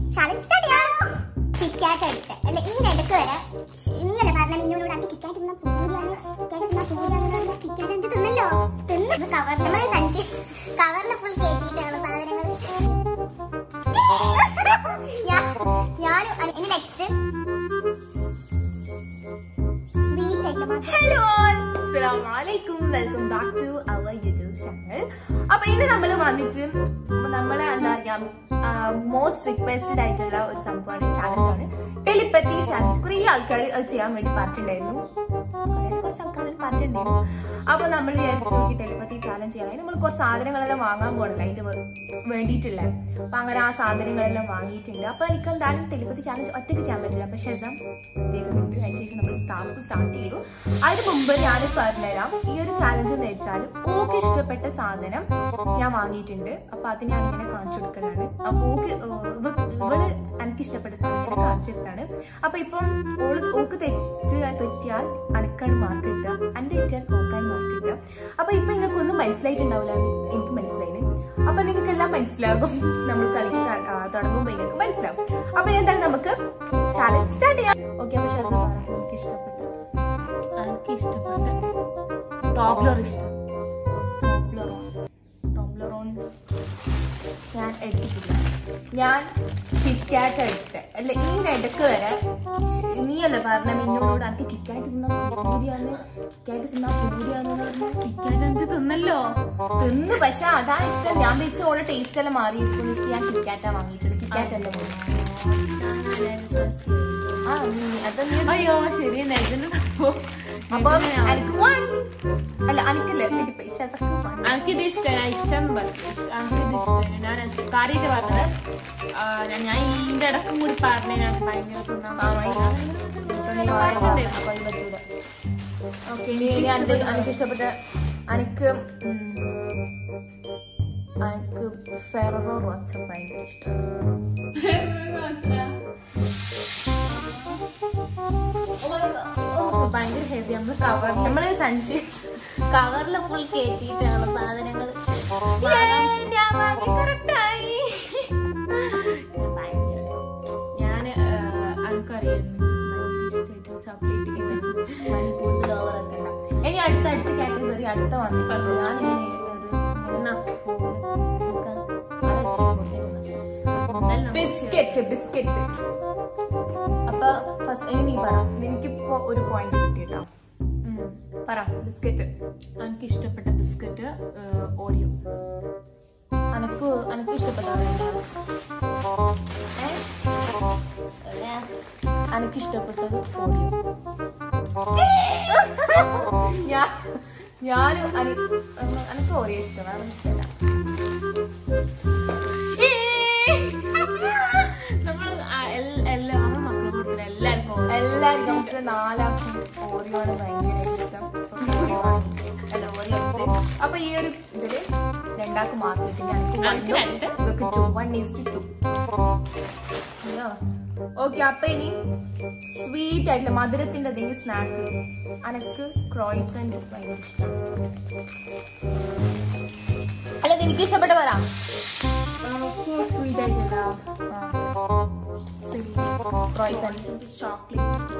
Challenge start ചെയ്യാം KitKat എടുത്ത് അല്ല ഈ ഇടക്ക് വരെ ഇന്നലെ പറഞ്ഞ മിന്നോട് അത് കിക്കാറ്റ് തിന്ന പൂരിയാണ് കിക്കാറ്റ് തിന്ന പൂരിയാണ് കിക്കാറ്റ് എന്ത് തിന്നല്ലോ തിന്ന് കവർ നമ്മൾ സഞ്ചി കവറിൽ ഫുൾ കയറ്റിയിട്ടാണ് സാധനങ്ങൾ ഞാൻ ഞാനും ഇനി നെക്സ്റ്റ് സ്വീറ്റ് ആയിട്ടുള്ള ഹലോ അസ്സലാമലൈക്കും welcome back to our YouTube channel അപ്പൊ ഇന്ന് നമ്മൾ വന്നിട്ട് നമ്മളെ എന്താ പറയാ മോസ്റ്റ് റിക്വസ്റ്റഡ് ആയിട്ടുള്ള ഒരു സംഭവമാണ് ചാലഞ്ചാണ് ടെലിപ്പത്തി ചാലഞ്ച് കുറെ ആൾക്കാർ അത് ചെയ്യാൻ വേണ്ടി പറഞ്ഞിട്ടുണ്ടായിരുന്നു കുറേ കുറച്ച് ആൾക്കാർ പറഞ്ഞിട്ടുണ്ടായിരുന്നു അപ്പൊ നമ്മൾ വിചാരിച്ചു നോക്കി ടെലിപ്പത്തി ചാലഞ്ച് ചെയ്യാൻ നമ്മൾ കുറച്ച് സാധനങ്ങളെല്ലാം വാങ്ങാൻ പോകണല്ലോ അതിന്റെ വേ- വേണ്ടിയിട്ടുള്ള അപ്പൊ അങ്ങനെ ആ സാധനങ്ങളെല്ലാം വാങ്ങിയിട്ടുണ്ട് അപ്പൊ എനിക്ക് എന്തായാലും ടെലിപ്പത്തി ചാലഞ്ച് ഒറ്റയ്ക്ക് ചെയ്യാൻ പറ്റില്ല അപ്പൊ ഷെസം വരുന്നുണ്ട് അതിനുശേഷം നമ്മൾ ടാസ്ക് സ്റ്റാർട്ട് ചെയ്തു അതിന് മുമ്പ് ഞാൻ പറഞ്ഞുതരാം ഈ ഒരു ചാലഞ്ച് എന്ന് വെച്ചാൽ ഓക്ക് ഇഷ്ടപ്പെട്ട സാധനം ഞാൻ വാങ്ങിയിട്ടുണ്ട് അപ്പൊ അത് ഞാൻ ഇങ്ങനെ കാണിച്ചു കൊടുക്കലാണ് അപ്പൊ ഓക്ക് ഏഹ് ഇവ- ഇവള് എനിക്ക് ഇഷ്ടപ്പെട്ട സാധനം ഇങ്ങനെ കാണിച്ചു തരാണ് അപ്പൊ ഇപ്പം ഓള് ഓക്ക് തെറ്റ് തെറ്റിയാൽ അനക്കാണ് മാർക്ക് കിട്ടുക എന്റെ തെറ്റിയാൽ ഓക്കാണ് മാർക്ക് കിട്ടുക അപ്പൊ ഇപ്പൊ നിങ്ങൾക്ക് ഒന്നും മനസ്സിലായിട്ടുണ്ടാവില്ല എന്ന് എനിക്ക് മനസ്സിലായിന് അപ്പൊ നിങ്ങൾക്ക് എല്ലാം മനസ്സിലാകും നമ്മൾ കളിക്ക് ത- ആ, തുടങ്ങുമ്പോൾ നിങ്ങൾക്ക് മനസ്സിലാവും അപ്പൊ എന്തായാലും നമുക്ക് ചാലഞ്ച് സ്റ്റാർട്ട് ചെയ്യാം ഓക്കെ അപ്പൊ ഷാസ പറ എനിക്ക് ഇഷ്ടപ്പെട്ട എനിക്ക് ഇഷ്ടപ്പെട്ട ടോബ്ലർ ഇഷ്ടം ടോബ്ലറോൺ ടോബ്ലറോൺ ഞാൻ എടുത്തിട്ടില്ല ഞാൻ കിറ്റ്കാറ്റ് എടുത്ത് അല്ല ഈ ഇടക്ക് വരെ ശ- നീയല്ലേ പറഞ്ഞ മിന്നോട് എനിക്ക് കിറ്റ്കാറ്റ് തിന്നാൻ പൂതിയാന്ന് കിറ്റ്കാറ്റ് തിന്നാൻ പൂതിയാന്ന് പറഞ്ഞാൽ കിക്കാൻ എന്ത് തിന്നല്ലോ തിന്ന് പക്ഷെ അതാ ഇഷ്ടം ഞാൻ വെച്ച് ഓളെ ടേസ്റ്റ് എല്ലാം മാറിയിരിക്കും വെച്ചിട്ട് ഞാൻ കിറ്റ്കാറ്റാ വാങ്ങിയിട്ടുണ്ട് കിറ്റ്കാറ്റ് എല്ലാം ആ നീ അത് നീ അയ്യോ ശരി ഇതിന്റെ സംഭവം അപ്പൊ എനിക്ക് one. അല്ല എനിക്കല്ലേ എനിക്ക് പൈസ എനിക്കിത് ഇഷ്ടം ഞാൻ ഇഷ്ടം പറഞ്ഞു എനിക്കിത് ഇഷ്ടം ഞാൻ കാര്യമായിട്ട് പറഞ്ഞത് ആ, ഞാൻ ഞാൻ ഇതിന്റെ ഇടക്കും കൂടി പറഞ്ഞ ഞാൻ ഭയങ്കര ഓക്കെ എനിക്ക് ഇഷ്ടപ്പെട്ട എനിക്ക് എനിക്ക് ഫെററോ റോച്ച ഭയങ്കര ഇഷ്ടമാണ് ഭയങ്കര ഹെവി നമ്മൾ കവർ നമ്മള് സഞ്ചി കവറിൽ ഫുൾ കയറ്റിയിട്ടാണ് സാധനങ്ങൾ ഞാൻ എനിക്കറിയായിരുന്നു ചോക്ലേറ്റ് മണി കൂടുതൽ ഓവർ ആക്കണ്ട ഇനി അടുത്ത അടുത്ത കാറ്റഗറി അടുത്ത വന്നിട്ടുള്ളൂ ഞാൻ ഇങ്ങനെ ബിസ്ക്കറ്റ് ബിസ്ക്കറ്റ് അപ്പൊ ഫസ്റ്റ് ഇനി നീ പറ നിനക്കിപ്പോ ഒരു പോയിന്റ് കിട്ടിട്ടോ പറ ബിസ്ക്കറ്റ് എനിക്ക് ഇഷ്ടപ്പെട്ട ബിസ്ക്കറ്റ് ഓറിയോ അനക്ക് അനക്ക് ഇഷ്ടപ്പെട്ട അനക്ക് ഇഷ്ടപ്പെട്ടത് ഓടിയോ ഞാൻ ഞാൻ അനക്ക് ഓറിയോ ഇഷ്ടമാണ് ഇഷ്ടമല്ല നമ്മൾ എല്ലാ നമ്മുടെ മക്കളെ കൂട്ടത്തിൽ എല്ലാവർക്കും ഓറിയോ. എല്ലാവർക്കും നമുക്ക് നാലാൾക്കും ഓറിയോണ് ഭയങ്കര ഇഷ്ടം ഓറിയോ വാങ്ങി. അല്ല ഓറിയോ എടുത്ത് അപ്പൊ ഈ ഒരു ഇതില് രണ്ടാൾക്ക് മാർക്ക് കിട്ടി എനിക്ക് ഞങ്ങൾക്ക് രണ്ട്. ഇവർക്ക് two one is to two okay അപ്പൊ ഇനി സ്വീറ്റ് ആയിട്ടുള്ള മധുരത്തിന്റെ എന്തെങ്കിലും സ്നാക്ക് അനക്ക് ക്രോയ്സന്റ് ഭയങ്കര ഇഷ്ടമാണ് അല്ല എനിക്ക് ഇഷ്ടപ്പെട്ട പറ സ്വീറ്റ് ആയിട്ടുള്ള ക്രോയ്സന്റ് ചോക്ലേറ്റ്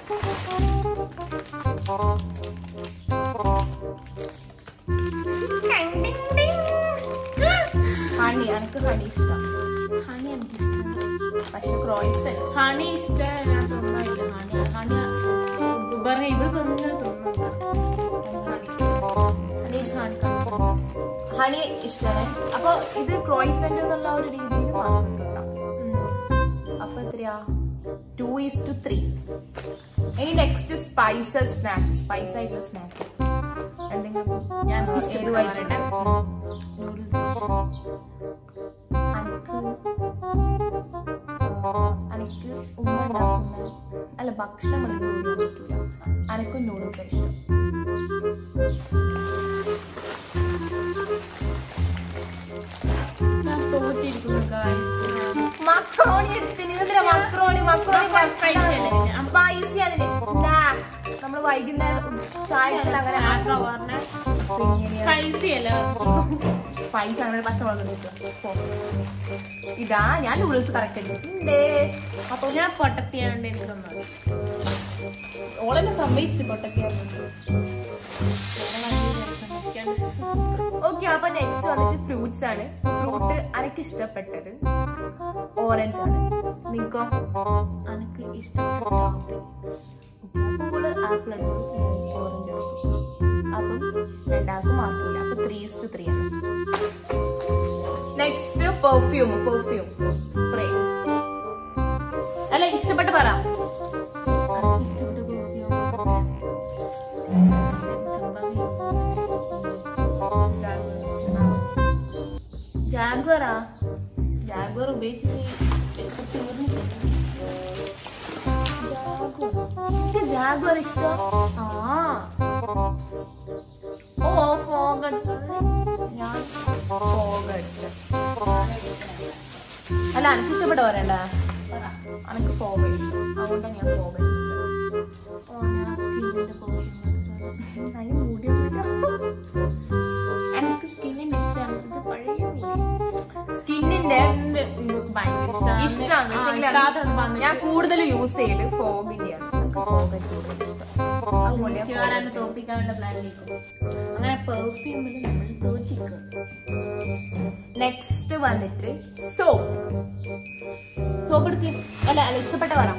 ഹണി അനക്ക് ഹണി ഇഷ്ടം ഹണി എനിക്ക് ഇഷ്ടം പക്ഷെ ക്രോയ്സന്റ് ഹണി ഇഷ്ടം ഞാൻ തിന്നില്ല ഹണി ഹണി പറഞ്ഞ ഇവിടെ തിന്നില്ല തിന്നില്ല ഹണി ഇഷ്ടമാണ് ഹണി ഇഷ്ടമാണ് അപ്പൊ ഇത് ക്രോയ്സന്റ് എന്നുള്ള ഒരു രീതിയിൽ മാറുന്നുണ്ടോ അപ്പൊ എത്രയാ ടു ഈസ് ടു ത്രീ ഇനി നെക്സ്റ്റ് സ്പൈസസ് സ്നാക്ക് സ്പൈസ് ആയിട്ടുള്ള സ്നാക്ക് എന്തെങ്കിലും ഞാൻ ആ, ഇഷ്ടപ്പെട്ട എരിവായിട്ടുണ്ട് നൂഡിൽസ് ഇഷ്ടം അനക്ക് അനക്ക് ഉമ്മ ഉണ്ടാക്കുന്ന അല്ല ഭക്ഷണം മണിക്കൂർ പറ്റൂല അനക്കും നൂഡിൽസ് ഇഷ്ടം ഞാൻ തോറ്റിരിക്കുന്നു ഗായ്സ് മക്രോണി എടുത്തിന് എന്തിനാ മക്രോണി മക്രോണി Spicy അല്ലേ പിന്നെ? സ്പൈസി അതിന്റെ സ്നാക്ക് നമ്മൾ വൈകുന്നേരം ചായത്തിൽ അങ്ങനെ സ്നാക്ക് പറഞ്ഞ സ്പൈസി അല്ല സ്പൈസ് അങ്ങനെ പച്ചമുളക് ഇട്ടിട്ട് പോ. ഇതാ ഞാൻ നൂഡിൽസ് കറക്റ്റ് എടുത്തിട്ടുണ്ട് അപ്പൊ ഞാൻ പൊട്ടത്തിയാണ്ട് എനിക്കൊന്നത് ഓളെന്നെ സമ്മതിച്ചു പൊട്ടത്തിയായിരുന്നു ഓക്കെ അപ്പൊ നെക്സ്റ്റ് വന്നിട്ട് ഫ്രൂട്ട്സ് ആണ് ഫ്രൂട്ട് എനിക്ക് ഇഷ്ടപ്പെട്ടത് ഓറഞ്ച് ആണ് നിങ്ങൾക്കോ എനിക്ക് ഇഷ്ടപ്പെട്ട സ്ട്രോബെറി അപ്പോൾ ആപ്പിൾ എടുത്തു ഓറഞ്ച് എടുത്തു അപ്പം രണ്ടാൾക്കും മാർക്കില്ല അപ്പൊ ത്രീ ടു ത്രീ ആണ് നെക്സ്റ്റ് പെർഫ്യൂം പെർഫ്യൂം സ്പ്രേ അല്ല ഇഷ്ടപ്പെട്ട് പറ എനിക്ക് ഇഷ്ടപ്പെട്ട perfume ജാഗ്വറാ ജാഗ്വർ ഉപയോഗിച്ചിട്ട് ഇപ്പൊ തീർന്നിട്ടില്ല എനിക്ക് ജാഗ്വർ ഇഷ്ടം ആ ഓ ഫോഗട്ട് ഞാൻ ഫോഗട്ട് അല്ല എനിക്ക് ഇഷ്ടപ്പെട്ട പറയണ്ട എനിക്ക് ഫോഗ ഇഷ്ടം അതുകൊണ്ടാണ് ഞാൻ ഫോഗ ഓ ഞാൻ സ്കിന്നിന്റെ പെർഫ്യൂം അതിന് മൂടിയൊന്നുമില്ല എനിക്ക് സ്കിന്നിന്റെ ഇഷ്ടമാണ് ഇത് പഴയ സ്കിന്നിന്റെ നിങ്ങൾക്ക് ഭയങ്കര ഇഷ്ടമാണ് ഇഷ്ടമാണ് ആ, പക്ഷേ ഇത്താത്തയോട് പറഞ്ഞിട്ട് ഞാൻ കൂടുതൽ യൂസ് ചെയ്യല് ഫോഗിന്റെയാണ് എനിക്ക് ഫോഗ് കൂടുതൽ ഇഷ്ടം അതുകൊണ്ട് ഞാൻ ചേരാനെ തോപ്പിക്കാനുള്ള പ്ലാനിലേക്കും അങ്ങനെ പെർഫ്യൂമിൽ നമ്മൾ തോറ്റിക്കും നെക്സ്റ്റ് വന്നിട്ട് സോപ്പ് സോപ്പ് എടുക്ക് അല്ല അല്ല ഇഷ്ടപ്പെട്ട പറ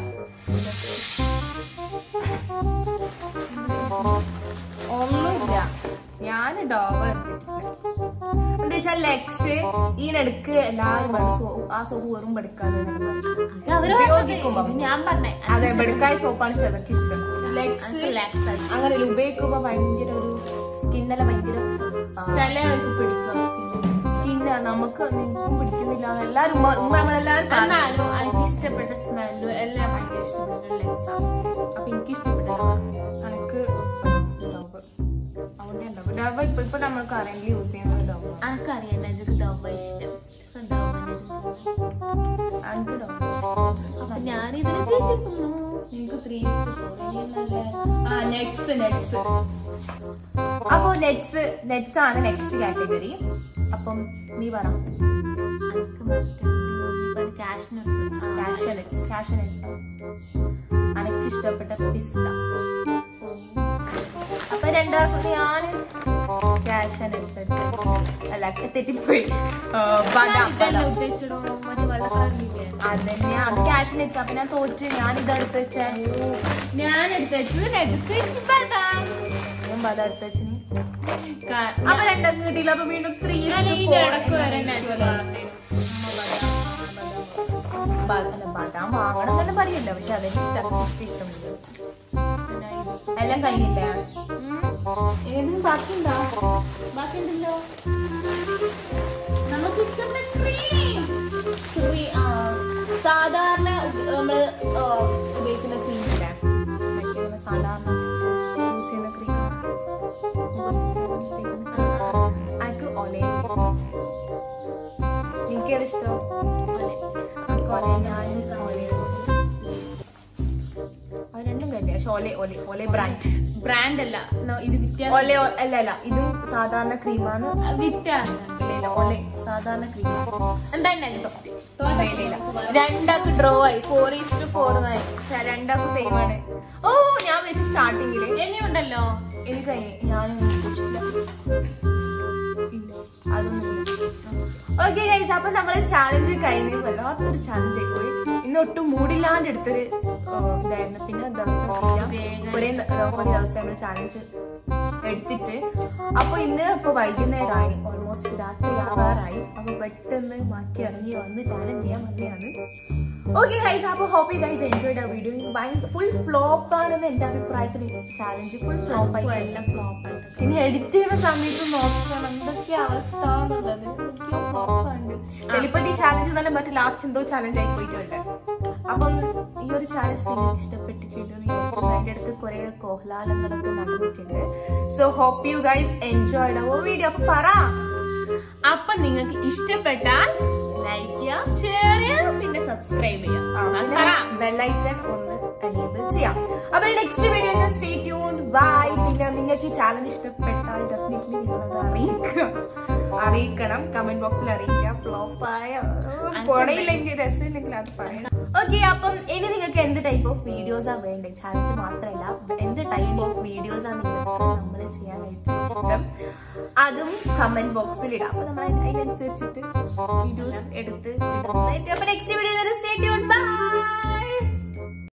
ഒന്നുമില്ല ഞാൻ ഡോവ എടുത്തിട്ടില്ല എന്താ വെച്ചാൽ ലെക്സ് ഈയിടക്ക് എല്ലാവരും പറയും സോ- ആ സോപ്പ് വെറും എടുക്കാതെ ഉപയോഗിക്കുമ്പോ ഇത് ഞാൻ പറഞ്ഞേ അതെ ബെടുക്കായ സോപ്പാണ് ചെതക്ക് ഇഷ്ടം ലെക്സ് റിലാക്സ് ആയി അങ്ങനെ ഉപയോഗിക്കുമ്പോ ഭയങ്കര ഒരു സ്കിന്നെല്ലാം ഭയങ്കര ചില ആൾക്ക് പിടിക്കും സ്കിന്നിൽ സ്കിന്ന് നമുക്ക് നിനക്കും പിടിക്കുന്നില്ല എല്ലാരും ഉമ്മ ഉമ്മ നമ്മളെല്ലാരും പറഞ്ഞു. എന്നാലും എനിക്ക് ഇഷ്ടപ്പെട്ട സ്മെല്ലും എല്ലാം ഭയങ്കര ഇഷ്ടപ്പെട്ട ലെക്സ് ആണ് അപ്പൊ എനിക്ക് ഇഷ്ടപ്പെട്ടില്ല എനിക്ക് ഡവ് അതുകൊണ്ട് ഞാൻ ഡവ് ഡവ് ഇപ്പൊ ഇപ്പൊ നമ്മൾ കറന്റ് യൂസ് ചെയ്യുന്നത് ഡവ് എനിക്കറിയാം നജക്ക് ഡവ ഇഷ്ടം So, ഡവ്വിനെ എടുക്കുന്നു. എനിക്ക് ഡവ് അപ്പൊ ഞാനിതിനെ ചേച്ചിരിക്കുന്നു നിങ്ങൾക്ക് ത്രീ ആ നെറ്റ്സ് നെറ്റ്സ് അപ്പൊ നെറ്റ്സ് നെറ്റ്സ് ആണ് നെക്സ്റ്റ് കാറ്റഗറി അപ്പം നീ പറ എനിക്ക് മറ്റേ cash nuts cashew nuts cashew nuts എനിക്ക് ഇഷ്ടപ്പെട്ട പിസ്ത അപ്പൊ രണ്ടാൾക്കും ഞാൻ കാഷ്യൂ നെറ്റ്സ് എടുത്തു അല്ല തെറ്റിപ്പോയി ആ, ബദാം ബദാം ഉദ്ദേശിച്ചിടോ മറ്റേ വെള്ള കളറിലില്ലേ അതന്നെ അത് കാഷ്യൂ നെറ്റ്സ് അപ്പൊ ഞാൻ തോറ്റ് ഞാൻ ഇതെടുത്ത് വെച്ചേ ഞാൻ എടുത്തു നജക്ക് ഇഷ്ടപ്പെടാം ഞാൻ ബദാം എടുത്ത് വെച്ചിന് കാ- അപ്പൊ രണ്ടാൾക്കും കിട്ടിയില്ല അപ്പൊ വീണ്ടും ത്രീ ഞാൻ ഇതിന്റെ ഇടക്ക് വരെ നജക്ക് വളർത്തിയിരുന്നു. ബദാം വാങ്ങണം തന്നെ പറയല്ല പക്ഷെ അതെനിക്ക് ഇഷ്ടം എനിക്ക് ഇഷ്ടമില്ല പിന്നെ ഇത്. എല്ലാം കഴിഞ്ഞില്ലേ ഏതിനും ബാക്കിയുണ്ടോ ബാക്കിയുണ്ടല്ലോ നമുക്ക് ഇഷ്ടപ്പെട്ട ക്രീം ക്രീ- ആ, സാധാരണ ഉപ- നമ്മള് ആ, ഉപയോഗിക്കുന്ന ക്രീം ഇല്ലേ മറ്റേ നമ്മള് സാധാരണ യൂസ് ചെയ്യുന്ന ക്രീം എനിക്ക് ഒലയാണ് ഇഷ്ടം എനിക്ക് ഏത് ഇഷ്ടം ഒല എനിക്ക് ഒല ഞാൻ ഒലയാണ് അത് രണ്ടും കഴിഞ്ഞ പക്ഷെ ഒല ഒല ഒല ബ്രാൻഡ് ബ്രാൻഡ് അല്ല ന- ഇത് വ്യത്യാസം ഒല അല്ല അല്ല ഇതും സാധാരണ ക്രീമാണ് വ്യത്യാസം ഇല്ല ഇല്ല ഒല സാധാരണ ക്രീം എന്തായാലും രണ്ടാക്ക് ഡ്രോ ആയി ഫോർ ഈസ്റ്റ് ഫോർ രണ്ടാക്ക് സെയിം ആണ് ഓ ഞാൻ വെച്ച് സ്റ്റാർട്ടിങ്ങില് ഇനിയുണ്ടല്ലോ എനിക്ക് കഴിഞ്ഞു ഞാനൊന്നും ഉദ്ദേശിച്ചില്ല ഇല്ല, അതൊന്നുമില്ല ഓക്കെ ഗൈസ് അപ്പൊ നമ്മളെ ചാലഞ്ച് കഴിഞ്ഞു വല്ലാത്തൊരു ചാലഞ്ച് ആയി പോയി ഇന്ന് ഒട്ടും മൂടില്ലാണ്ട് എടുത്തൊരു ആ, ഇതായിരുന്നു പിന്നെ ദിവസം ഇല്ല. ഒരേ ന- ഒരു ദിവസം നമ്മൾ ചാലഞ്ച് എടുത്തിട്ട് അപ്പൊ ഇന്ന് ഇപ്പൊ വൈകുന്നേരമായി ഓൾമോസ്റ്റ് രാത്രി ആവാറായി അപ്പൊ പെട്ടെന്ന് മാറ്റി ഇറങ്ങി വന്ന് ചാലഞ്ച് ചെയ്യാൻ വന്നെയാണ് ഓക്കെ ഗൈസ് അപ്പൊ ഹോപ്പ് ഗൈസ് എൻജോയ്ഡ് ആ വീഡിയോ ഫുൾ ഫ്ലോപ്പ് ആണെന്ന് എന്റെ അഭിപ്രായത്തിൽ ചാലഞ്ച് ഫുൾ ഫ്ലോപ്പ് ആയി എല്ലാം ഫ്ലോപ്പ് ആയിട്ട് ഇനി എഡിറ്റ് ചെയ്യുന്ന സമയത്ത് നോക്കണം എന്തൊക്കെ അവസ്ഥ എന്നുള്ളത് എന്തൊക്കെയോ ഫ്ലോപ്പാണ് ടെലിപ്പതി ചാലഞ്ച് എന്നല്ല മറ്റേ ലാസ്റ്റ് എന്തോ ചാലഞ്ച് ആയി പോയിട്ടുണ്ട് അപ്പം ഈ ഒരു ചാലഞ്ച് നിങ്ങൾക്ക് ഇഷ്ടപ്പെട്ടിട്ടുണ്ട് അതിന്റെ അടുത്ത് കുറെ കോഹ്ലാലങ്ങളൊക്കെ നടന്നിട്ടുണ്ട് so hope you guys enjoyed our video അപ്പൊ പറ അപ്പൊ നിങ്ങൾക്ക് ഇഷ്ടപ്പെട്ടാൽ ലൈക്ക് ചെയ്യുക ഷെയർ ചെയ്യുക പിന്നെ സബ്സ്ക്രൈബ് ചെയ്യുക പറ. ബെല്ലൈക്കൺ ഒന്ന് എനേബിൾ ചെയ്യാം അപ്പൊ അപ്പൊ next video stay tune bye പിന്നെ നിങ്ങൾക്ക് ഈ ചാലഞ്ച് ഇഷ്ടപ്പെട്ടാൽ ഡെഫിനറ്റ്ലി നിങ്ങളത് അറിയിക്കുക അറിയിക്കണം കമന്റ് ബോക്സിൽ അറിയിക്കുക ഫ്ലോപ്പായ പൊടയില്ലെങ്കിൽ രസമില്ലെങ്കിൽ അത് പറയണം ഓക്കെ അപ്പം ഇനി നിങ്ങൾക്ക് എന്ത് ടൈപ്പ് ഓഫ് വീഡിയോസാ വേണ്ടത് ചാലഞ്ച് മാത്രമല്ല എന്ത് ടൈപ്പ് ഓഫ് വീഡിയോസാ നിങ്ങൾക്ക് നമ്മൾ ചെയ്യാനായിട്ട് ഇഷ്ടം അതും കമന്റ് ബോക്സിൽ ഇടാം അപ്പൊ നമ്മൾ അതിനനുസരിച്ചിട്ട് വീഡിയോസ് എടുത്ത് ഇടുന്നതായിരിക്കും അപ്പൊ next video stay tune by